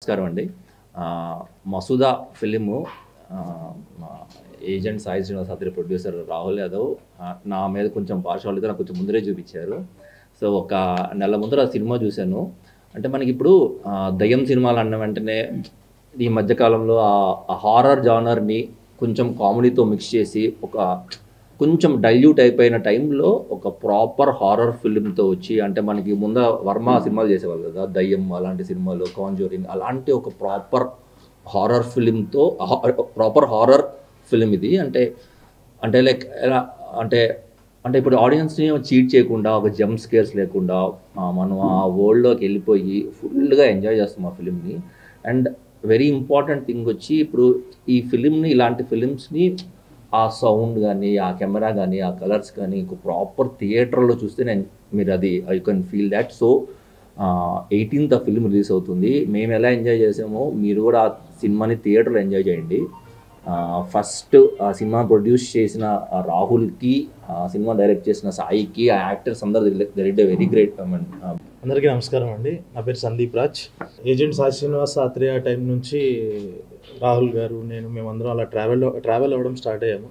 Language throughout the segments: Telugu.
నమస్కారం అండి ఆ, మసూదా ఫిలిము ఆ, మా ఏజెంట్ సాయి శ్రీనివాస్ అతని ప్రొడ్యూసర్ రాహుల్ యాదవ్ ఆ, నా మీద కొంచెం పార్షాలిటీ నాకు కొంచెం ముందరే చూపించారు సో ఒక నెల ముందర ఆ సినిమా చూశాను అంటే మనకి ఇప్పుడు ఆ, దయ్యం సినిమాలు అన్న వెంటనే ఈ మధ్యకాలంలో ఆ హారర్ జానర్ని కొంచెం కామెడీతో మిక్స్ చేసి ఒక కొంచెం డైల్యూట్ అయిపోయిన టైంలో ఒక ప్రాపర్ హారర్ ఫిల్మ్తో వచ్చి అంటే మనకి ముంద వర్మ సినిమాలు చేసేవాళ్ళు కదా దయ్యం అలాంటి సినిమాలు కాంజూరింగ్ అలాంటి ఒక ప్రాపర్ హారర్ ఫిలింతో ప్రాపర్ హారర్ ఫిలిం ఇది అంటే అంటే లైక్ ఎలా అంటే అంటే ఇప్పుడు ఆడియన్స్ని చీట్ చేయకుండా ఒక జంప్ స్కేర్స్ లేకుండా ఆ, మనం ఆ వరల్డ్లోకి వెళ్ళిపోయి ఫుల్గా ఎంజాయ్ చేస్తాం ఆ ఫిలింని అండ్ వెరీ ఇంపార్టెంట్ థింగ్ వచ్చి ఇప్పుడు ఈ ఫిలింని ఇలాంటి ఫిలిమ్స్ని ఆ సౌండ్ కానీ ఆ కెమెరా కానీ ఆ కలర్స్ కానీ ఇంకో ప్రాపర్ థియేటర్లో చూస్తే నేను మీరు అది I can feel that so eighteenth ఆ ఫిల్మ్ రిలీజ్ అవుతుంది మేము ఎలా ఎంజాయ్ చేసామో మీరు కూడా ఆ సినిమాని థియేటర్లో ఎంజాయ్ చేయండి ఫస్ట్ ఆ సినిమా ప్రొడ్యూస్ చేసిన ఆ రాహుల్కి ఆ సినిమా డైరెక్ట్ చేసిన సాయికి ఆ యాక్టర్స్ అందరు దరిడ్ వెరీ గ్రేట్ ఐ మీన్ అందరికీ నమస్కారం అండి నా పేరు సందీప్ రాజ్ ఏజెంట్ సాయి శ్రీనివాస్ ఆత్రేయ టైం నుంచి రాహుల్ గారు నేను మేమందరం అలా ట్రావెల్ ట్రావెల్ అవ్వడం స్టార్ట్ అయ్యాము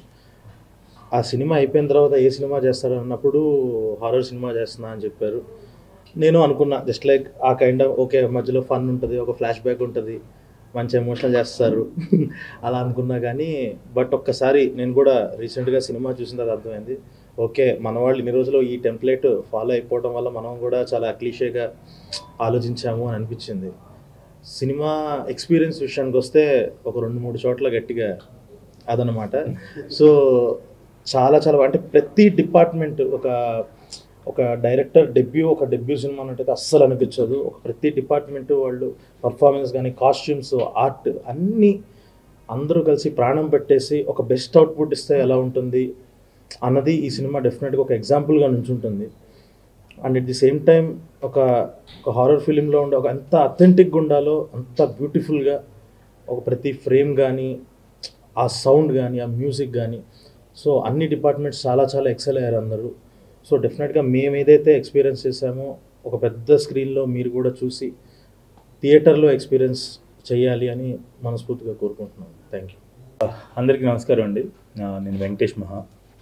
ఆ సినిమా అయిపోయిన తర్వాత ఏ సినిమా చేస్తారు అన్నప్పుడు హారర్ సినిమా చేస్తున్నా అని చెప్పారు నేను అనుకున్నా జస్ట్ లైక్ ఆ కైండ్ ఆఫ్ ఓకే మధ్యలో ఫన్ ఉంటుంది ఒక ఫ్లాష్ బ్యాక్ ఉంటుంది మంచి ఎమోషనల్ చేస్తారు అలా అనుకున్నా కానీ బట్ ఒక్కసారి నేను కూడా రీసెంట్గా సినిమా చూసిన తర్వాత అర్థమైంది ఓకే మన వాళ్ళు ఇన్ని రోజులు ఈ టెంప్లెట్ ఫాలో అయిపోవడం వల్ల మనం కూడా చాలా క్లీషేగా ఆలోచించాము అని అనిపించింది సినిమా ఎక్స్పీరియన్స్ విషయానికి వస్తే ఒక రెండు మూడు చోట్ల గట్టిగా అదనమాట సో చాలా చాలా అంటే ప్రతి డిపార్ట్మెంట్ ఒక ఒక డైరెక్టర్ డెబ్యూ ఒక డెబ్యూ సినిమా అన్నట్టయితే అస్సలు అనిపించదు ఒక ప్రతి డిపార్ట్మెంట్ వాళ్ళు పర్ఫార్మెన్స్ కానీ కాస్ట్యూమ్స్ ఆర్ట్ అన్నీ అందరూ కలిసి ప్రాణం పెట్టేసి ఒక బెస్ట్ అవుట్పుట్ ఇస్తే ఎలా ఉంటుంది అన్నది ఈ సినిమా డెఫినెట్గా ఒక ఎగ్జాంపుల్గా నుంచుంటుంది and at the same time ఒక ఒక హారర్ ఫిలింలో ఉండే ఒక ఎంత అథెంటిక్గా ఉండాలో అంత బ్యూటిఫుల్గా ఒక ప్రతి ఫ్రేమ్ కానీ ఆ సౌండ్ కానీ ఆ మ్యూజిక్ కానీ సో అన్ని డిపార్ట్మెంట్స్ చాలా చాలా ఎక్సెల్ అయ్యారు అందరూ సో డెఫినెట్గా మేము ఏదైతే ఎక్స్పీరియన్స్ చేసామో ఒక పెద్ద స్క్రీన్లో మీరు కూడా చూసి థియేటర్లో ఎక్స్పీరియన్స్ చేయాలి అని మనస్ఫూర్తిగా కోరుకుంటున్నాను థ్యాంక్ యూ అందరికీ నమస్కారం అండి ఆ, నేను వెంకటేష్ మహా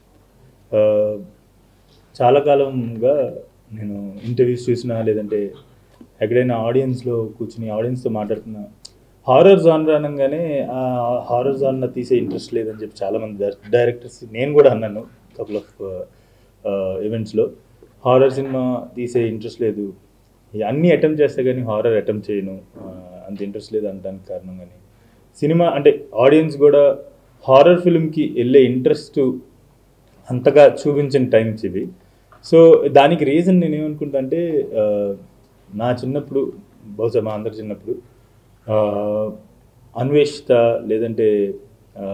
ఆ, చాలా కాలంగా నేను ఇంటర్వ్యూస్ చూసినా లేదంటే ఎక్కడైనా ఆడియన్స్లో కూర్చుని ఆడియన్స్తో మాట్లాడుతున్నా హారర్ జానర్ అనగానే ఆ హారర్ జానర్ తీసే ఇంట్రెస్ట్ లేదని చెప్పి చాలామంది డైరెక్టర్స్ నేను కూడా అన్నాను కపుల్ ఆఫ్ ఈవెంట్స్లో హారర్ సినిమా తీసే ఇంట్రెస్ట్ లేదు ఈ అన్నీ అటెంప్ట్ చేస్తే కానీ హారర్ అటెంప్ట్ చేయను ఆ, అంత ఇంట్రెస్ట్ లేదు అనడానికి కారణం కానీ సినిమా అంటే ఆడియన్స్ కూడా హారర్ ఫిల్మ్కి వెళ్ళే ఇంట్రెస్ట్ అంతగా చూపించిన టైమ్స్ ఇవి సో దానికి రీజన్ నేను ఏమనుకుంటా అంటే ఆ, నా చిన్నప్పుడు బహుశా మా అందరి చిన్నప్పుడు ఆ, అన్వేషిత లేదంటే ఆ,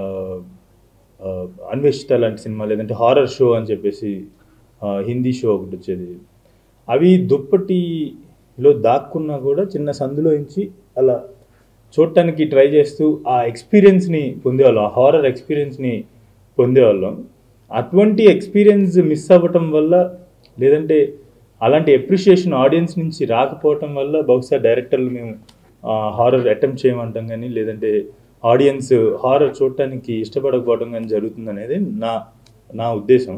ఆ, అన్వేషిత లాంటి సినిమా లేదంటే హారర్ షో అని చెప్పేసి ఆ, హిందీ షో ఒకటి వచ్చేది అవి దుప్పటిలో దాక్కున్నా కూడా చిన్న సందులో నుంచి అలా చూడటానికి ట్రై చేస్తూ ఆ ఎక్స్పీరియన్స్ని పొందేవాళ్ళం ఆ హారర్ ఎక్స్పీరియన్స్ని పొందేవాళ్ళం అటువంటి ఎక్స్పీరియన్స్ మిస్ అవ్వటం వల్ల లేదంటే అలాంటి ఎప్రిషియేషన్ ఆడియన్స్ నుంచి రాకపోవటం వల్ల బహుశా డైరెక్టర్లు మేము హారర్ అటెంప్ట్ చేయమంటాం కానీ లేదంటే ఆడియన్స్ హారర్ చూడటానికి ఇష్టపడకపోవడం కానీ జరుగుతుంది అనేది నా నా ఉద్దేశం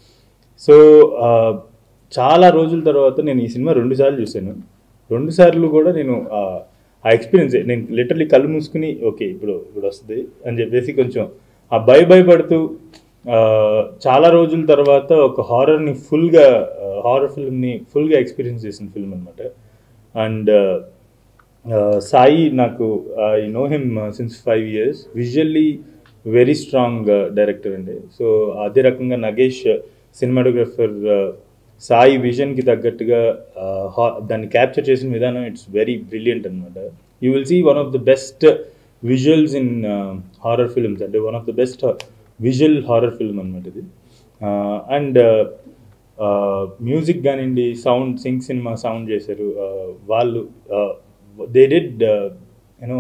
సో ఆ, చాలా రోజుల తర్వాత నేను ఈ సినిమా రెండు సార్లు చూశాను రెండు సార్లు కూడా నేను ఆ, ఆ ఎక్స్పీరియన్స్ నేను లిటరలీ కళ్ళు మూసుకుని ఓకే ఇప్పుడు ఇప్పుడు వస్తుంది అని చెప్పేసి కొంచెం ఆ భయ భయపడుతూ ఆ, చాలా రోజుల తర్వాత ఒక హారర్ని ఫుల్గా హారర్ ఫిల్మ్ని ఫుల్గా ఎక్స్పీరియన్స్ చేసిన ఫిల్మ్ అనమాట అండ్ సాయి నాకు I know him since five years visually very strong director అండి సో అదే రకంగా నగేష్ సినిమాటోగ్రఫర్ సాయి విజన్కి తగ్గట్టుగా uh, ha- దాన్ని క్యాప్చర్ చేసిన విధానం ఇట్స్ వెరీ బ్రిలియంట్ అనమాట you will see one of the best visuals in horror films అంటే one of the best visual horror film అనమాట ఇది అండ్ మ్యూజిక్ కానివ్వండి సౌండ్ సింగ్ సినిమా సౌండ్ చేశారు Uh, వాళ్ళు they did you know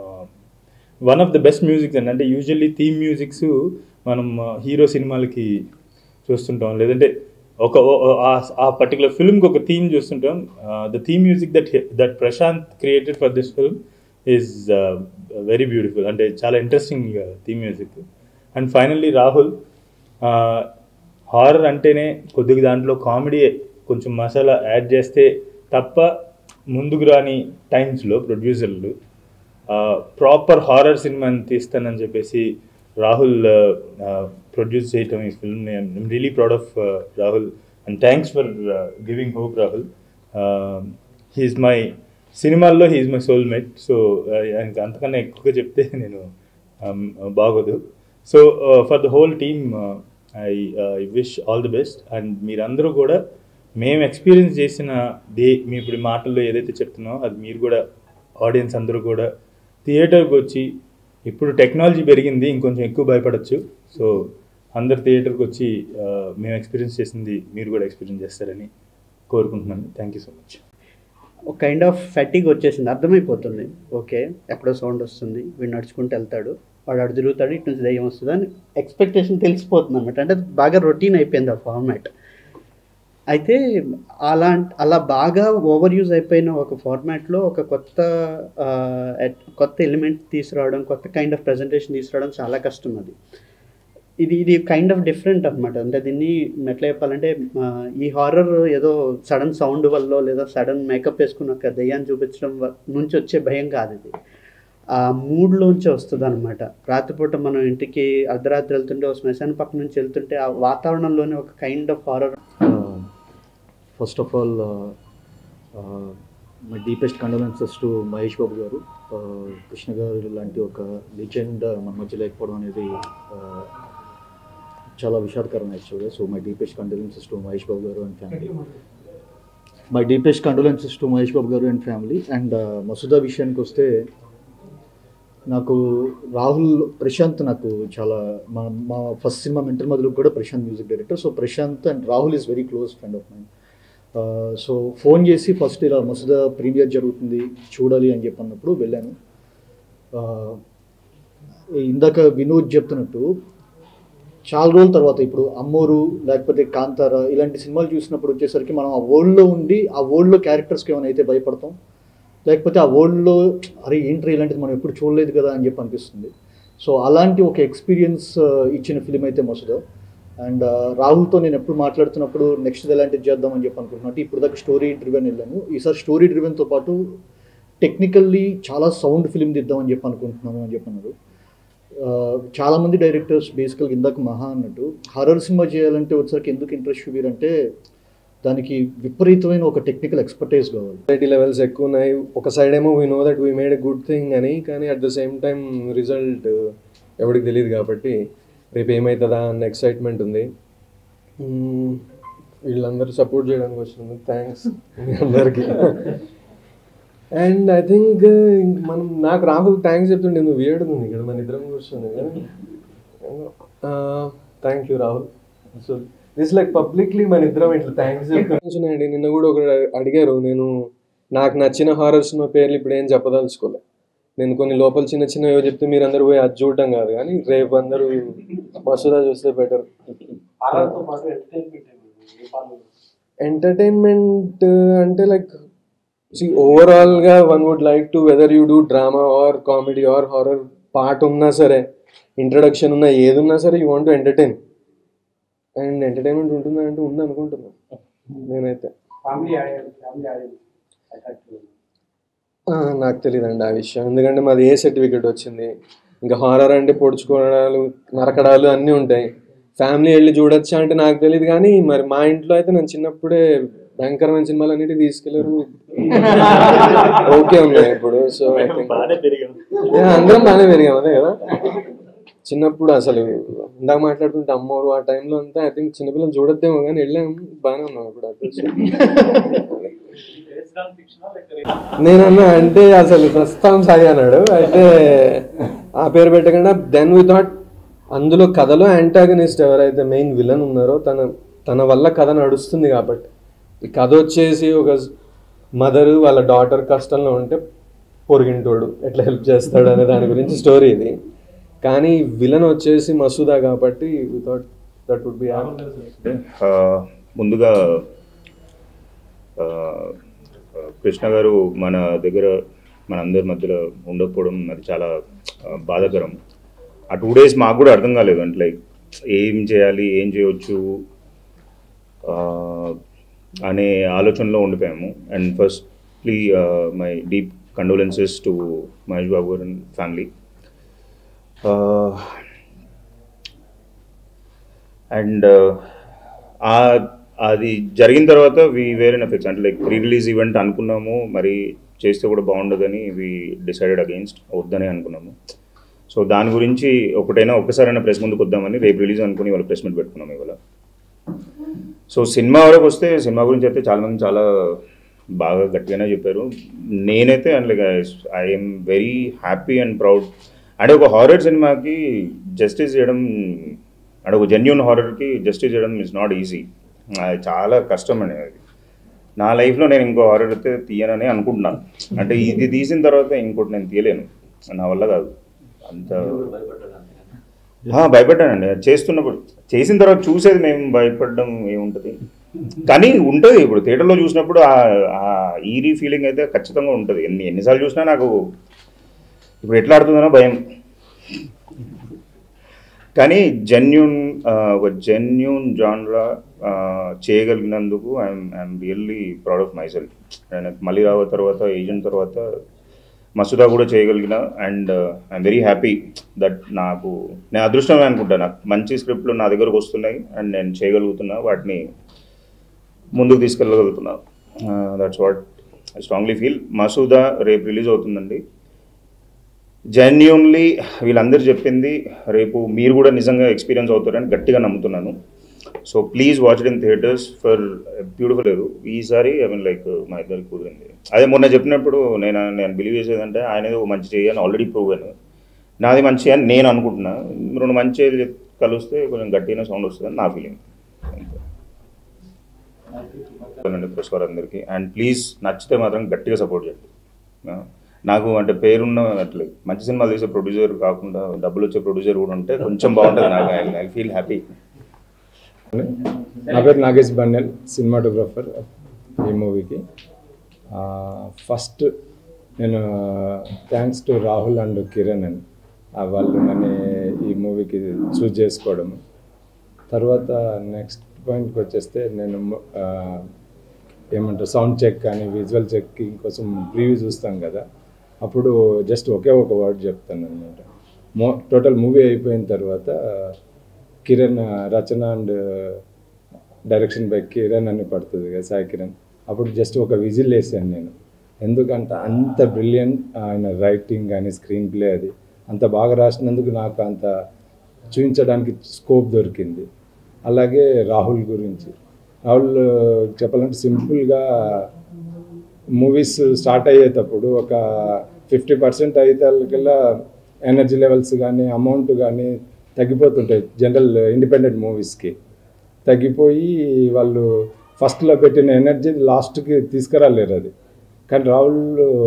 one of the best musics అండి అంటే యూజువల్లీ థీమ్ మ్యూజిక్స్ మనం హీరో సినిమాలకి చూస్తుంటాం లేదంటే ఒక ఓ- ఓ- ఆ- ఆ పర్టికులర్ ఫిల్మ్కి ఒక థీమ్ చూస్తుంటాం the theme music that that Prashanth created for this film is very beautiful అంటే చాలా interesting theme music and finally Rahul horror అంటేనే కొద్దిగా దాంట్లో కామెడీ కొంచెం మసాలా యాడ్ చేస్తే తప్ప ముందుకు రాని టైమ్స్లో ప్రొడ్యూసర్లు ప్రాపర్ హారర్ సినిమాని తీస్తానని చెప్పేసి రాహుల్ ప్రొడ్యూస్ చేయటం ఈ film I'm really proud of Rahul and thanks for giving hope Rahul he's my సినిమాల్లో హీఈస్ మై సోల్మేట్ సో ఆయనకి అంతకన్నా ఎక్కువగా చెప్తే నేను um, బాగోదు so for the whole team I I wish all the best and మీరందరూ కూడా మేము ఎక్స్పీరియన్స్ చేసిన దే మీ ఇప్పుడు మాటల్లో ఏదైతే చెప్తున్నామో అది మీరు కూడా ఆడియన్స్ అందరూ కూడా థియేటర్కి వచ్చి ఇప్పుడు టెక్నాలజీ పెరిగింది ఇంకొంచెం ఎక్కువ భయపడచ్చు సో అందరు థియేటర్కి వచ్చి ఆ, మేము ఎక్స్పీరియన్స్ చేసింది మీరు కూడా ఎక్స్పీరియన్స్ చేస్తారని కోరుకుంటున్నాను థ్యాంక్ యూ సో మచ్ ఒక కైండ్ ఆఫ్ ఫెటిక్ వచ్చేసింది అర్థమైపోతుంది ఓకే ఎక్కడో సౌండ్ వస్తుంది వీడు నడుచుకుంటూ వెళ్తాడు వాడు అటు తిరుగుతాడు ఇటు నుంచి దయ్యం వస్తుంది అని ఎక్స్పెక్టేషన్ తెలిసిపోతుంది అనమాట అంటే అది బాగా రొటీన్ అయిపోయింది ఆ ఫార్మాట్ అయితే అలా అలా బాగా ఓవర్ యూజ్ అయిపోయిన ఒక ఫార్మాట్లో ఒక కొత్త ఆ, ఎట్- కొత్త ఎలిమెంట్ తీసుకురావడం కొత్త కైండ్ ఆఫ్ ప్రజెంటేషన్ తీసుకురావడం చాలా కష్టం అది ఇది ఇది కైండ్ ఆఫ్ డిఫరెంట్ అనమాట అంటే దీన్ని ఎట్లా చెప్పాలంటే ఆ, ఈ హారర్ ఏదో సడన్ సౌండ్ వల్ల లేదా సడన్ మేకప్ వేసుకుని ఒక దయ్యాన్ని చూపించడం వ- నుంచి వచ్చే భయం కాదు ఇది ఆ మూడ్లోంచి వస్తుంది అనమాట రాత్రిపూట మనం ఇంటికి అర్ధరాత్రి వెళ్తుంటే ఒక శ్మశాన పక్క నుంచి వెళ్తుంటే ఆ వాతావరణంలోనే ఒక kind of horror first of all my deepest condolences to Mahesh Babu garu Uh, Krishna గారు లాంటి ఒక లెజెండ్ మన మధ్య లేకపోవడం అనేది uh, చాలా విషాదకరం యాక్చువల్గా so my deepest condolences to Mahesh Babu garu and family my deepest condolences to Mahesh Babu garu and family and Masooda విషయానికి వస్తే నాకు రాహుల్ ప్రశాంత్ నాకు చాలా మా మా ఫస్ట్ సినిమా మెంటర్ మధులు కూడా Prashanth music director so Prashanth and Rahul is very close friend of mind so phone చేసి ఫస్ట్ ఇలా మసూదా ప్రీమియర్ జరుగుతుంది చూడాలి అని చెప్పి అన్నప్పుడు వెళ్ళాను Uh, ఇందాక వినోద్ చెప్తున్నట్టు చాలా రోజుల తర్వాత ఇప్పుడు అమ్మోరు లేకపోతే కాంతార ఇలాంటి సినిమాలు చూసినప్పుడు వచ్చేసరికి మనం ఆ వరల్డ్లో ఉండి ఆ వరల్డ్లో క్యారెక్టర్స్కి ఏమైనా అయితే భయపడతాం లేకపోతే ఆ వరల్డ్లో అరే ఏంట్రా ఇలాంటిది మనం ఎప్పుడు చూడలేదు కదా అని చెప్పి అనిపిస్తుంది సో అలాంటి ఒక ఎక్స్పీరియన్స్ ఇచ్చిన ఫిలిం అయితే మసూదా అండ్ రాహుల్తో నేను ఎప్పుడు మాట్లాడుతున్నప్పుడు నెక్స్ట్ ఎలాంటిది చేద్దామని చెప్పి అనుకుంటున్నాను అంటే ఇప్పుడు దాకా స్టోరీ డ్రివెన్ వెళ్ళాను ఈసారి స్టోరీ డ్రివెన్తో పాటు టెక్నికల్లీ చాలా సౌండ్ ఫిలిం తీద్దామని చెప్పి అనుకుంటున్నాను అని చెప్పి అన్నారు ఆ, చాలా మంది డైరెక్టర్స్ బేసికల్గా ఇందాక మహా అన్నట్టు హర్రర్ సినిమా చేయాలంటే వచ్చేసరికి ఎందుకు ఇంట్రెస్ట్ చూపిరంటే దానికి విపరీతమైన ఒక టెక్నికల్ ఎక్స్పర్టైజ్ కావాలి క్వాలిటీ లెవెల్స్ ఎక్కువ ఉన్నాయి ఒక సైడ్ ఏమో we know that we made a good thing అని కానీ at the same time result ఎవరికి తెలియదు కాబట్టి రేపు ఏమవుతుందా అన్న ఎక్సైట్మెంట్ ఉంది మ్మ్. వీళ్ళందరూ సపోర్ట్ చేయడానికి వచ్చినందుకు థ్యాంక్స్ అందరికి అండ్ ఐ థింక్ మనం నాకు రాహుల్ థ్యాంక్స్ చెప్తుండే నువ్వు వేడుంది ఇక్కడ మన ఇద్దరం కూర్చుంది thank you Rahul so this like పబ్లిక్లీ మన ఇద్దరం ఇట్లా థ్యాంక్స్ చెప్తున్నాయండి నిన్న కూడా ఒక అడిగారు నేను నాకు నచ్చిన హారర్ సినిమా పేర్లు ఇప్పుడు ఏం చెప్పదలుచుకోలే నేను కొన్ని లోపల చిన్న చిన్న ఏవో చెప్తే మీరు అందరూ పోయి అది చూడటం కాదు కానీ రేపు అందరూ మసూదా చూస్తే బెటర్ ఎంటర్టైన్మెంట్ అంటే లైక్ సి ఓవరాల్గా one would like to whether you do drama or comedy or horror part ఉన్నా సరే ఇంట్రడక్షన్ ఉన్నా ఏది ఉన్నా సరే you want to entertain and entertainment ఉంటుందా అంటే ఉంది అనుకుంటున్నాను నేనైతే ఆ, నాకు తెలియదండి ఆ విషయం ఎందుకంటే మాది ఏ సర్టిఫికేట్ వచ్చింది ఇంకా హారర్ అంటే పొడుచుకోవడాలు నరకడాలు అన్నీ ఉంటాయి ఫ్యామిలీ వెళ్ళి చూడొచ్చా అంటే నాకు తెలియదు కానీ మరి మా ఇంట్లో అయితే నేను చిన్నప్పుడే భయంకరమైన సినిమాలు అన్నిటి తీసుకెళ్లారు ఓకే ఉన్నాయి ఇప్పుడు సో ఐ థింక్ బాగానే పెరిగాం అందరం బాగానే పెరిగాం అదే కదా చిన్నప్పుడు అసలు ఇందాక మాట్లాడుతుంటే అమ్మోరు ఆ టైంలో అంతా ఐ థింక్ చిన్నపిల్లలు చూడొద్దేమో కానీ వెళ్ళాం బాగానే ఉన్నాం ఇప్పుడు అప్పుడు నేనన్నా అంటే అసలు ప్రస్తుతం సాయి అన్నాడు అయితే ఆ పేరు పెట్టకుండా దెన్ వి థాట్ అందులో కథలో యాంటాగనిస్ట్ ఎవరైతే మెయిన్ విలన్ ఉన్నారో తన తన వల్ల కథ నడుస్తుంది కాబట్టి ఈ కథ వచ్చేసి ఒక మదర్ వాళ్ళ డాటర్ కష్టంలో ఉంటే పొరిగింటోడు ఎట్లా హెల్ప్ చేస్తాడు అనే దాని గురించి స్టోరీ ఇది కానీ విలన్ వచ్చేసి మసూదా కాబట్టి we thought that would be ఆ, ముందుగా ఆ, కృష్ణ గారు మన దగ్గర మనందరి మధ్యలో ఉండకపోవడం అది చాలా ఆ, బాధాకరం ఆ టూ డేస్ మాకు కూడా అర్థం కాలేదు అంటే లైక్ ఏం చేయాలి ఏం చేయొచ్చు ఆ, అనే ఆలోచనలో ఉండిపోయాము and firstly my deep condolences to Mahesh Babu garu and family and అది జరిగిన తర్వాత వి వేర్ ఇన్ ఎఫెక్ట్స్ అంటే లైక్ ప్రీ రిలీజ్ ఈవెంట్ అనుకున్నాము మరి చేస్తే కూడా బాగుండదని వి డిసైడెడ్ అగెయిన్స్ట్ వద్దని అనుకున్నాము సో దాని గురించి ఒకటైనా ఒక్కసారైనా ప్రెస్ ముందుకు వద్దామని రేపు రిలీజ్ అనుకుని వాళ్ళ ప్రెస్ మీట్ పెట్టుకున్నాం ఇవాళ సో సినిమా వరకు వస్తే సినిమా గురించి అయితే చాలామంది చాలా బాగా గట్టిగానే చెప్పారు నేనైతే and like I'm very happy and proud అంటే ఒక హారర్ సినిమాకి జస్టిస్ చేయడం అంటే ఒక జెన్యున్ హారర్కి జస్టిస్ చేయడం ఇస్ నాట్ ఈజీ అది చాలా కష్టం అండి అది నా లైఫ్లో నేను ఇంకో హారర్ అయితే తీయనని అనుకుంటున్నాను అంటే ఇది తీసిన తర్వాత ఇంకోటి నేను తీయలేను నా వల్ల కాదు అంత ఆ, భయపడ్డానండి అది చేస్తున్నప్పుడు చేసిన తర్వాత చూసేది మేము భయపడడం ఏముంటుంది కానీ ఉంటుంది ఇప్పుడు థియేటర్లో చూసినప్పుడు ఆ- ఆ ఈరీ ఫీలింగ్ అయితే ఖచ్చితంగా ఉంటుంది ఎన్ని ఎన్నిసార్లు చూసినా నాకు ఇప్పుడు ఎట్లా ఆడుతుందనో భయం కానీ జెన్యున్ ఒక జెన్యున్ జాన్రా చేయగలిగినందుకు I'm I'm really proud of my సెల్ఫ్ నాకు మళ్ళీ రావ తర్వాత ఏజెంట్ తర్వాత మసూదా కూడా చేయగలిగిన and I'm very happy that నాకు నేను అదృష్టమే అనుకుంటా నాకు మంచి స్క్రిప్ట్లు నా దగ్గరకు వస్తున్నాయి అండ్ నేను చేయగలుగుతున్నా వాటిని ముందుకు తీసుకెళ్ళగలుగుతున్నా that's what I strongly feel Masooda రేపు రిలీజ్ అవుతుందండి జెన్యున్లీ వీళ్ళందరూ చెప్పింది రేపు మీరు కూడా నిజంగా ఎక్స్పీరియన్స్ అవుతారని గట్టిగా నమ్ముతున్నాను so please watch it in theatres for beautiful లేదు ఈసారి ఐ మీన్ లైక్ మా ఇద్దరికి కుదిరింది అదే మొన్న చెప్పినప్పుడు నేను నేను బిలీవ్ చేసేదంటే ఆయన ఏదో మంచి చేయని ఆల్రెడీ ప్రూవ్ అయ్యాను నాది మంచి అని నేను అనుకుంటున్నా రెండు మంచి చేతులు చెప్- కలిస్తే కొంచెం గట్టిగా సౌండ్ వస్తుందని నా ఫీలింగ్ అంతే ప్రెస్ వారందరికీ అండ్ ప్లీజ్ నచ్చితే మాత్రం గట్టిగా సపోర్ట్ చేయండి ఆ, నాకు అంటే పేరున్న అట్లా మంచి సినిమాలు తీసే ప్రొడ్యూసర్ కాకుండా డబ్బులు వచ్చే ప్రొడ్యూసర్ కూడా ఉంటే కొంచెం బాగుంటుంది నాకు ఐ ఫీల్ హ్యాపీ నా పేరు నాగేష్ బండెల్ సినిమాటోగ్రాఫర్ ఈ మూవీకి ఫస్ట్ నేను thanks to Rahul and Kiran అని ఆ వాళ్ళు నన్ను ఈ మూవీకి చూజ్ చేసుకోవడం తర్వాత నెక్స్ట్ పాయింట్కి వచ్చేస్తే నేను ఆ, ఏమంటారు సౌండ్ చెక్ కానీ విజువల్ చెక్కింగ్ కోసం ప్రివ్యూ చూస్తాం కదా అప్పుడు జస్ట్ ఒకే ఒక వర్డ్ చెప్తాను అనమాట మో టోటల్ మూవీ అయిపోయిన తర్వాత కిరణ్ రచన అండ్ డైరెక్షన్ బై కిరణ్ అని పడుతుంది కదా సాయి కిరణ్ అప్పుడు జస్ట్ ఒక విజిల్ వేసాను నేను ఎందుకంటే అంత బ్రిలియంట్ ఆయన రైటింగ్ కానీ స్క్రీన్ ప్లే అది అంత బాగా రాసినందుకు నాకు అంత చూపించడానికి స్కోప్ దొరికింది అలాగే రాహుల్ గురించి రాహుల్ చెప్పాలంటే సింపుల్గా మూవీస్ స్టార్ట్ అయ్యేటప్పుడు ఒక ఫిఫ్టీ పర్సెంట్ అయ్యేకల్లా ఎనర్జీ లెవెల్స్ కానీ అమౌంట్ కానీ తగ్గిపోతుంటాయి జనరల్ ఇండిపెండెంట్ మూవీస్కి తగ్గిపోయి వాళ్ళు ఫస్ట్లో పెట్టిన ఎనర్జీ లాస్ట్కి తీసుకురాలేరు అది కానీ రాహుల్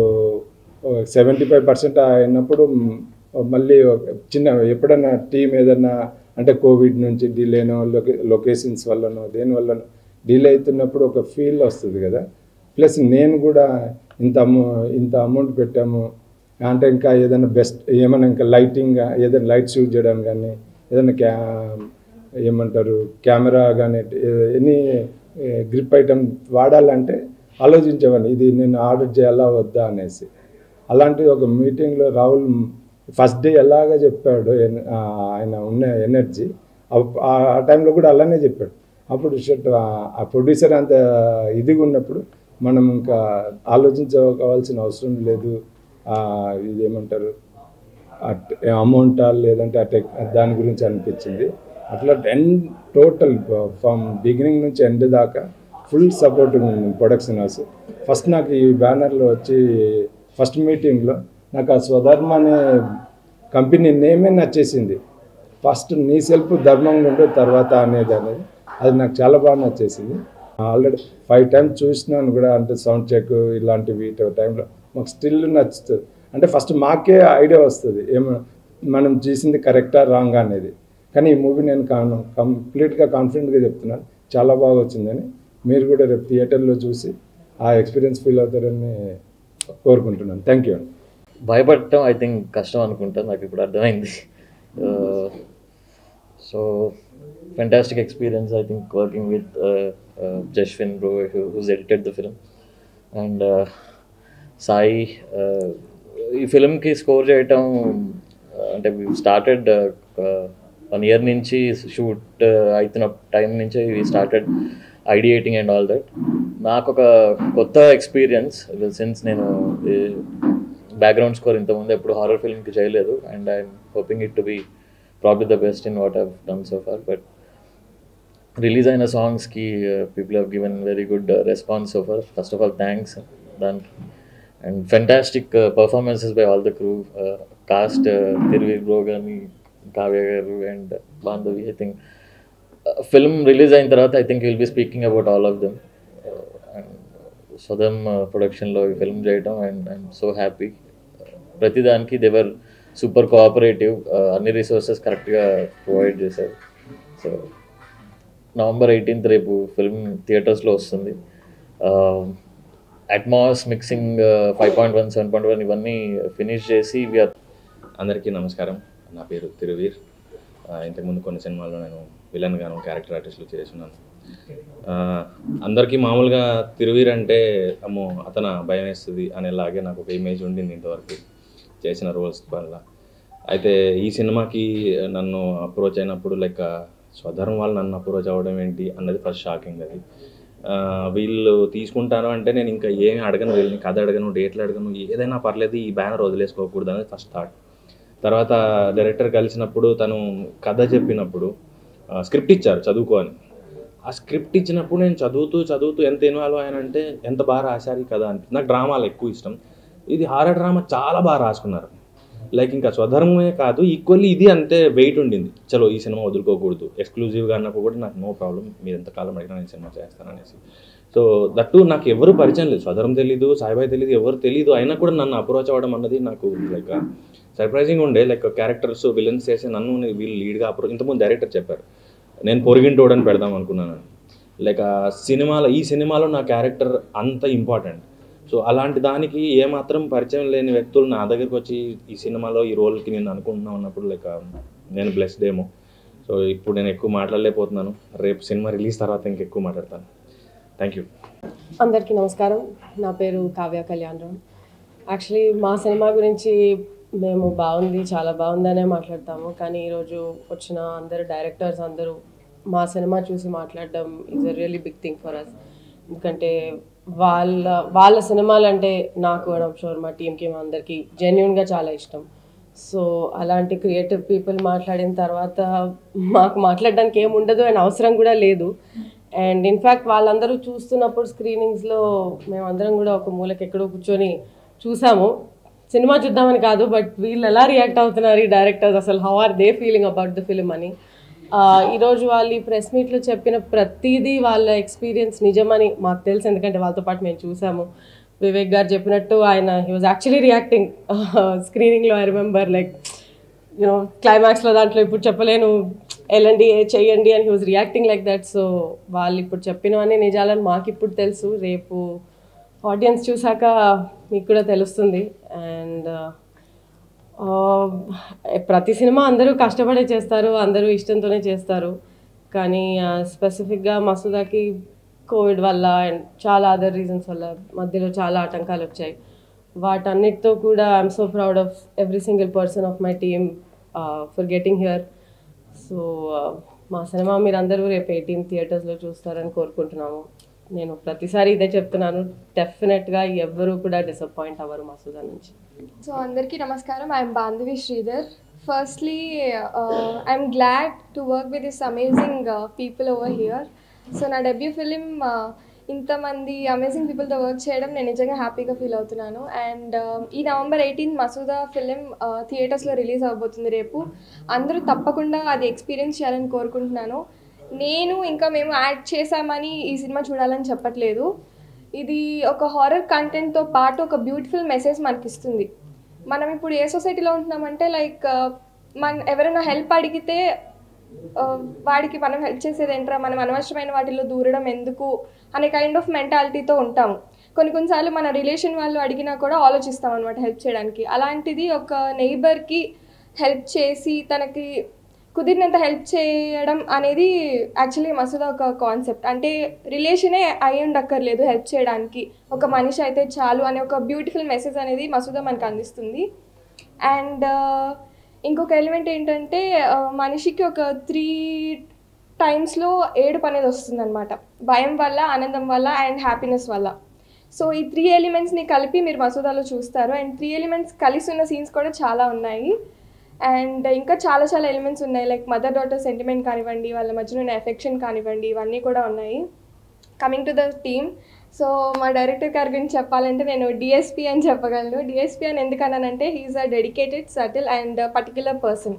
సెవెంటీ ఫైవ్ పర్సెంట్ అయినప్పుడు మ్, మళ్ళీ ఒక చిన్న ఎప్పుడన్నా టీం ఏదన్నా అంటే కోవిడ్ నుంచి డిలేనో లొకే లొకేషన్స్ వల్లనో దేని వల్లనో డిలే అవుతున్నప్పుడు ఒక ఫీల్ వస్తుంది కదా ప్లస్ నేను కూడా ఇంత అమౌ ఇంత అమౌంట్ పెట్టాము అంటే ఇంకా ఏదైనా బెస్ట్ ఏమైనా ఇంకా లైటింగ్ ఏదైనా లైట్ షూట్ చేయడానికి కానీ ఏదైనా క్యా ఏమంటారు కెమెరా కానీ ఎనీ గ్రిప్ ఐటమ్ వాడాలంటే ఆలోచించేవాడిని ఇది నేను ఆర్డర్ చేయాలా వద్దా అనేసి అలాంటి ఒక మీటింగ్లో రాహుల్ ఫస్ట్ డే ఎలాగ చెప్పాడు ఎన్- ఆ, ఆయన ఉన్న ఎనర్జీ ఆ టైంలో కూడా అలానే చెప్పాడు అప్పుడు షట్ ఆ ప్రొడ్యూసర్ అంత ఇదిగా ఉన్నప్పుడు మనం ఇంకా ఆలోచించుకోవాల్సిన అవసరం లేదు ఆ, ఇది ఏమంటారు అమౌంటా లేదంటే ఆ టెక్ దాని గురించి అనిపించింది అట్లా ఎండ్ టోటల్ ఫ్రమ్ బిగినింగ్ నుంచి ఎండ్ దాకా ఫుల్ సపోర్టింగ్ ఉంది ప్రొడక్షన్ హౌస్ ఫస్ట్ నాకు ఈ బ్యానర్లో వచ్చి ఫస్ట్ మీటింగ్లో నాకు ఆ స్వధర్మ అనే కంపెనీ నేమే నచ్చేసింది ఫస్ట్ నీ సెల్ఫ్ ధర్మంగా ఉండే తర్వాత అనేది అనేది అది నాకు చాలా బాగా నచ్చేసింది ఆల్రెడీ ఫైవ్ టైమ్స్ చూసినాను కూడా అంటే సౌండ్ చెక్ ఇలాంటి వీటి టైంలో మాకు స్టిల్ నచ్చుతుంది అంటే ఫస్ట్ మాకే ఐడియా వస్తుంది ఏమో మనం చేసింది కరెక్టా రాంగ్ అనేది కానీ ఈ మూవీ నేను కాను కంప్లీట్గా కాన్ఫిడెంట్గా చెప్తున్నాను చాలా బాగా వచ్చిందని మీరు కూడా రేపు థియేటర్లో చూసి ఆ ఎక్స్పీరియన్స్ ఫీల్ అవుతారని కోరుకుంటున్నాను థ్యాంక్ యూ అండి భయపడటం ఐ థింక్ కష్టం అనుకుంటా నాకు ఇప్పుడు అర్థమైంది so fantastic experience I think working with Jaswin bro who's edited the film and Sai uh, ఈ ఫిలింకి స్కోర్ చేయటం uh, అంటే స్టార్టెడ్ వన్ ఇయర్ నుంచి షూట్ అవుతున్న టైం నుంచి we started ideating and all that నాకు ఒక కొత్త ఎక్స్పీరియన్స్ సిన్స్ నేను బ్యాక్గ్రౌండ్ స్కోర్ ఇంతకుముందు ఎప్పుడు హారర్ ఫిల్మ్కి చేయలేదు and I'm hoping it to be probably the best in what have done so far but release అయిన సాంగ్స్కి people have given very good response so for first of all thanks దానికి and fantastic performances by all the crew cast Thiruveer bro కానీ Kavya garu and Bandhavi I think film release అయిన తర్వాత I think will be speaking about all of them and సదమ్ ప్రొడక్షన్లో ఈ ఫిల్మ్ చేయడం అండ్ ఐఎమ్ సో హ్యాపీ ప్రతిదానికి దేవర్ సూపర్ కోఆపరేటివ్ అన్ని రిసోర్సెస్ కరెక్ట్గా ప్రొవైడ్ చేశారు సో నవంబర్ ఎయిటీన్త్ రేపు ఫిల్మ్ థియేటర్స్లో వస్తుంది Atmos mixing five point one seven point one ఇవన్నీ ఫినిష్ చేసి వీఆర్ అందరికీ నమస్కారం నా పేరు తిరువీర్ ఆ, ఇంతకుముందు కొన్ని సినిమాల్లో నేను విలన్ గాను క్యారెక్టర్ ఆర్టిస్ట్లు చేస్తున్నాను ఆ, అందరికీ మామూలుగా తిరువీర్ అంటే అమ్మో అతన భయం వేస్తుంది అనేలాగే నాకు ఒక ఇమేజ్ ఉండింది ఇంతవరకు చేసిన రోల్స్ వల్ల అయితే ఈ సినిమాకి నన్ను అప్రోచ్ అయినప్పుడు లైక్ స్వధర్మం వాళ్ళు నన్ను అప్రోచ్ అవ్వడం ఏంటి అన్నది ఫస్ట్ షాకింగ్ అది ఆ, వీళ్ళు తీసుకుంటాను అంటే నేను ఇంకా ఏమి అడగను వీళ్ళని కథ అడగను డేట్లు అడగను ఏదైనా పర్లేదు ఈ బ్యానర్ వదిలేసుకోకూడదు అనేది ఫస్ట్ థాట్ తర్వాత డైరెక్టర్ కలిసినప్పుడు తను కథ చెప్పినప్పుడు స్క్రిప్ట్ ఇచ్చారు చదువుకో అని ఆ స్క్రిప్ట్ ఇచ్చినప్పుడు నేను చదువుతూ చదువుతూ ఎంత ఇన్వాల్వ్ అయ్యానంటే ఎంత బాగా రాశారు ఈ కథ అనిపిస్తుంది నాకు డ్రామాలు ఎక్కువ ఇష్టం ఇది హారర్ డ్రామా చాలా బాగా రాసుకున్నారు లైక్ ఇంకా స్వధర్మమే కాదు ఈక్వల్లీ ఇది అంతే వెయిట్ ఉండింది చలో ఈ సినిమా వదులుకోకూడదు ఎక్స్క్లూజివ్గా అన్నప్పుడు కూడా నాకు నో ప్రాబ్లం మీరు ఎంతకాలం అడిగినా నేను సినిమా చేస్తాననేసి సో దట్టు నాకు ఎవరు పరిచయం లేదు స్వధరం తెలీదు సాయిబాయి తెలీదు ఎవరు తెలీదు అయినా కూడా నన్ను అప్రోచ్ అవ్వడం అన్నది నాకు లైక్ సర్ప్రైజింగ్ ఉండే లైక్ క్యారెక్టర్స్ విలన్స్ చేసి నన్ను వీళ్ళు లీడ్గా అప్రోచ్ ఇంతకుముందు డైరెక్టర్ చెప్పారు నేను పొరిగింటోడని పెడదాం అనుకున్నాను లైక్ ఆ సినిమాలో ఈ సినిమాలో నా క్యారెక్టర్ అంత ఇంపార్టెంట్ సో అలాంటి దానికి ఏమాత్రం పరిచయం లేని వ్యక్తులు నా దగ్గరికి వచ్చి ఈ సినిమాలో ఈ రోల్కి నేను అనుకుంటున్నా ఉన్నప్పుడు లైక్ నేను బ్లెస్డ్ ఏమో సో ఇప్పుడు నేను ఎక్కువ మాట్లాడలేకపోతున్నాను రేపు సినిమా రిలీజ్ తర్వాత ఇంకెక్కువ మాట్లాడతాను థ్యాంక్ యూ అందరికీ నమస్కారం నా పేరు కావ్య కళ్యాణరావు యాక్చువల్లీ మా సినిమా గురించి మేము బాగుంది చాలా బాగుందనే మాట్లాడతాము కానీ ఈరోజు వచ్చిన అందరు డైరెక్టర్స్ అందరూ మా సినిమా చూసి మాట్లాడడం is a really big thing for us ఎందుకంటే వాళ్ళ వాళ్ళ సినిమాలు అంటే నాకు అండ్ షూర్ మా టీంకి మా అందరికీ జెన్యున్గా చాలా ఇష్టం సో అలాంటి క్రియేటివ్ పీపుల్ మాట్లాడిన తర్వాత మాకు మాట్లాడడానికి ఏం ఉండదు అండ్ అవసరం కూడా లేదు అండ్ ఇన్ఫ్యాక్ట్ వాళ్ళందరూ చూస్తున్నప్పుడు స్క్రీనింగ్స్లో మేమందరం కూడా ఒక మూలకి ఎక్కడో కూర్చొని చూసాము సినిమా చూద్దామని కాదు బట్ వీళ్ళు ఎలా రియాక్ట్ అవుతున్నారు ఈ డైరెక్టర్స్ అసలు how are they feeling about the film అని ఆ, ఈరోజు వాళ్ళు ఈ ప్రెస్ మీట్లో చెప్పిన ప్రతిదీ వాళ్ళ ఎక్స్పీరియన్స్ నిజమని మాకు తెలుసు ఎందుకంటే వాళ్ళతో పాటు మేము చూసాము వివేక్ గారు చెప్పినట్టు ఆయన హీ వాజ్ యాక్చువల్లీ రియాక్టింగ్ స్క్రీనింగ్లో ఐ రిమెంబర్ లైక్ యూనో క్లైమాక్స్లో దాంట్లో ఇప్పుడు చెప్పలేను వెళ్ళండి ఏ చెయ్యండి అని he was reacting like that so వాళ్ళు ఇప్పుడు చెప్పినవన్నీ నిజాలని మాకు ఇప్పుడు తెలుసు రేపు ఆడియన్స్ చూసాక మీకు కూడా తెలుస్తుంది అండ్ ప్రతి సినిమా అందరూ కష్టపడే చేస్తారు అందరూ ఇష్టంతోనే చేస్తారు కానీ స్పెసిఫిక్గా మసూదాకి కోవిడ్ వల్ల అండ్ చాలా అదర్ రీజన్స్ వల్ల మధ్యలో చాలా ఆటంకాలు వచ్చాయి వాటన్నిటితో కూడా I'm so proud of every single person of my team for getting here so మా సినిమా మీరు అందరూ రేపు ఎయిటీన్ థియేటర్స్లో చూస్తారని కోరుకుంటున్నాము నేను ప్రతిసారి ఇదే చెప్తున్నాను డెఫినెట్గా ఎవ్వరూ కూడా డిసప్పాయింట్ అవ్వరు మసూదా నుంచి సో అందరికీ నమస్కారం I'm Bandhavi Sridhar firstly I'm glad to work with this amazing people over here so నా డెబ్యూ ఫిలిం ఇంతమంది అమేజింగ్ పీపుల్తో వర్క్ చేయడం నేను నిజంగా హ్యాపీగా ఫీల్ అవుతున్నాను అండ్ ఈ నవంబర్ ఎయిటీన్ మసూదా ఫిలిం థియేటర్స్లో రిలీజ్ అవబోతుంది రేపు అందరూ తప్పకుండా అది ఎక్స్పీరియన్స్ చేయాలని కోరుకుంటున్నాను నేను ఇంకా మేము యాడ్ చేశామని ఈ సినిమా చూడాలని చెప్పట్లేదు ఇది ఒక హారర్ కంటెంట్తో పాటు ఒక బ్యూటిఫుల్ మెసేజ్ మనకి ఇస్తుంది మనం ఇప్పుడు ఏ సొసైటీలో ఉంటున్నామంటే లైక్ మన ఎవరైనా హెల్ప్ అడిగితే ఆ, వాడికి మనం హెల్ప్ చేసేది ఏంట్రా మనం అనవసరమైన వాటిల్లో దూరడం ఎందుకు అనే కైండ్ ఆఫ్ మెంటాలిటీతో ఉంటాము కొన్ని కొన్నిసార్లు మన రిలేషన్ వాళ్ళు అడిగినా కూడా ఆలోచిస్తాం అనమాట హెల్ప్ చేయడానికి అలాంటిది ఒక నైబర్కి హెల్ప్ చేసి తనకి కుదిరినంత హెల్ప్ చేయడం అనేది యాక్చువల్లీ మసూదా ఒక కాన్సెప్ట్ అంటే రిలేషనే అయి ఉండక్కర్లేదు హెల్ప్ చేయడానికి ఒక మనిషి అయితే చాలు అనే ఒక బ్యూటిఫుల్ మెసేజ్ అనేది మసూదా మనకు అందిస్తుంది అండ్ ఇంకొక ఎలిమెంట్ ఏంటంటే ఆ, మనిషికి ఒక త్రీ టైమ్స్లో ఏడుపు అనేది వస్తుందన్నమాట భయం వల్ల ఆనందం వల్ల అండ్ హ్యాపీనెస్ వల్ల సో ఈ త్రీ ఎలిమెంట్స్ని కలిపి మీరు మసూదాలో చూస్తారు అండ్ త్రీ ఎలిమెంట్స్ కలిసి ఉన్న సీన్స్ కూడా చాలా ఉన్నాయి అండ్ ఇంకా చాలా చాలా ఎలిమెంట్స్ ఉన్నాయి లైక్ మదర్ డాటర్ సెంటిమెంట్ కానివ్వండి వాళ్ళ మధ్యన ఉన్న ఎఫెక్షన్ కానివ్వండి ఇవన్నీ కూడా ఉన్నాయి coming to the team so మా డైరెక్టర్ గారి గురించి చెప్పాలంటే నేను డిఎస్పి అని చెప్పగలను డిఎస్పి అని ఎందుకన్నానంటే he's a dedicated subtle and particular person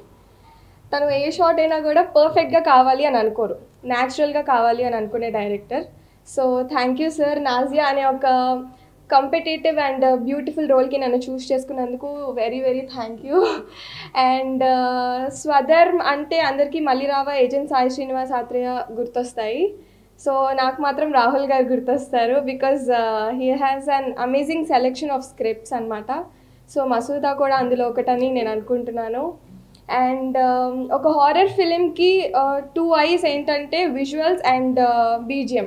తను ఏ షాట్ అయినా కూడా పర్ఫెక్ట్గా కావాలి అని అనుకోరు న్యాచురల్గా కావాలి అని అనుకునే director so thank you sir Nazia అనే ఒక కంపిటేటివ్ అండ్ బ్యూటిఫుల్ రోల్కి నన్ను చూస్ చేసుకున్నందుకు very very thank you and Swadharm అంటే అందరికీ మళ్ళీ రావా ఏజెంట్ సాయి శ్రీనివాస్ ఆత్రేయ గుర్తొస్తాయి సో నాకు మాత్రం రాహుల్ గారు గుర్తొస్తారు because he has an amazing selection of scripts అనమాట సో మసూదా కూడా అందులో ఒకటని నేను అనుకుంటున్నాను అండ్ ఒక హారర్ ఫిలింకి టూ ఐస్ ఏంటంటే విజువల్స్ అండ్ బీజిఎం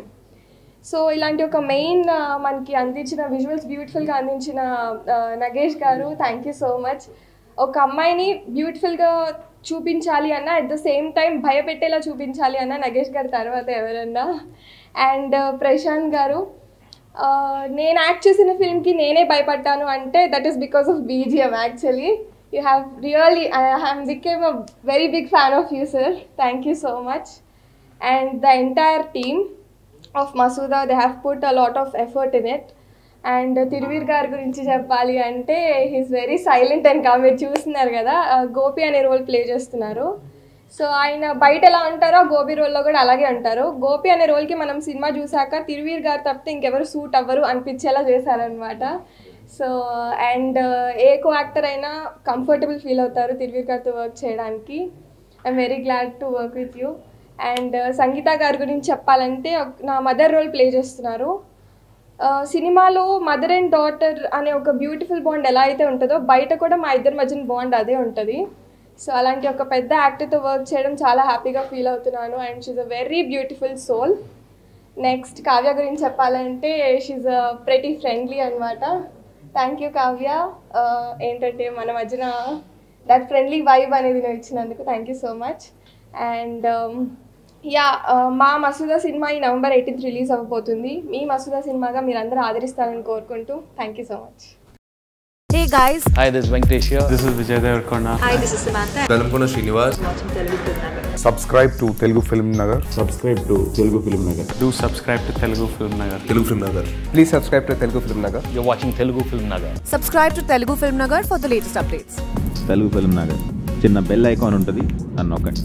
సో ఇలాంటి ఒక మెయిన్ మనకి అందించిన విజువల్స్ బ్యూటిఫుల్గా అందించిన ఆ, నగేష్ గారు థ్యాంక్ యూ సో మచ్ ఒక అమ్మాయిని బ్యూటిఫుల్గా చూపించాలి అన్న అట్ ద సేమ్ టైం భయపెట్టేలా చూపించాలి అన్న నగేష్ గారి తర్వాత ఎవరన్నా అండ్ ప్రశాంత్ గారు ఆ, నేను యాక్ట్ చేసిన ఫిల్మ్కి నేనే భయపడ్డాను అంటే that is because of BGM actually you have really I have became a very big fan of you sir thank you so much and the entire team of Masooda they have put a lot of effort in it and Thiruveer గారి గురించి చెప్పాలి అంటే హీస్ వెరీ సైలెంట్ అండ్ కా మీరు చూస్తున్నారు కదా ఆ, గోపి అనే రోల్ ప్లే చేస్తున్నారు సో ఆయన బయట ఎలా ఉంటారో గోపి రోల్లో కూడా అలాగే ఉంటారు గోపి అనే రోల్కి మనం సినిమా చూసాక తిరువీర్ గారు తప్పితే ఇంకెవరు సూట్ అవ్వరు అనిపించేలా చేశారనమాట సో అండ్ ఏ కో యాక్టర్ అయినా కంఫర్టబుల్ ఫీల్ అవుతారు తిరువీర్ గారితో వర్క్ చేయడానికి I'm very glad to work with you and Sangeetha గారి గురించి చెప్పాలంటే ఒక- నా మదర్ రోల్ ప్లే చేస్తున్నారు ఆ, సినిమాలో మదర్ అండ్ డాటర్ అనే ఒక బ్యూటిఫుల్ బాండ్ ఎలా అయితే ఉంటుందో బయట కూడా మా ఇద్దరి మధ్యన బాండ్ అదే ఉంటుంది సో అలాంటి ఒక పెద్ద యాక్టర్తో వర్క్ చేయడం చాలా హ్యాపీగా ఫీల్ అవుతున్నాను and she's a very beautiful soul next Kavya గురించి చెప్పాలంటే షీజ్ అ ప్రెటీ ఫ్రెండ్లీ అనమాట థ్యాంక్ యూ కావ్య ఆ, ఏంటంటే మన మధ్యన దట్ ఫ్రెండ్లీ వైబ్ అనేది నువ్వు ఇచ్చినందుకు thank you so much and yeah మా మసూదా సినిమా ఈ నవంబర్ ఎయిటీన్త్ రిలీజ్ అవ్వబోతుంది మీ మసూదా సినిమాగా మీరు అందరూ ఆదరిస్తారని కోరుకుంటూ thank you so much Hey guys, Hi, this is Venkatesh here. This is Vijay Devarkonda. hi, this is Samantha. Velankonda Srinivas subscribe to Telugu Film Nagar subscribe to Telugu Film Nagar Do subscribe to Telugu Film Nagar. Telugu Film Nagar please subscribe to Telugu Film Nagar You're watching Telugu Film Nagar. Subscribe to Telugu Film Nagar for the latest updates. Telugu Film Nagar చిన్న బెల్ ఐకాన్ ఉంటుంది అని నొక్కండి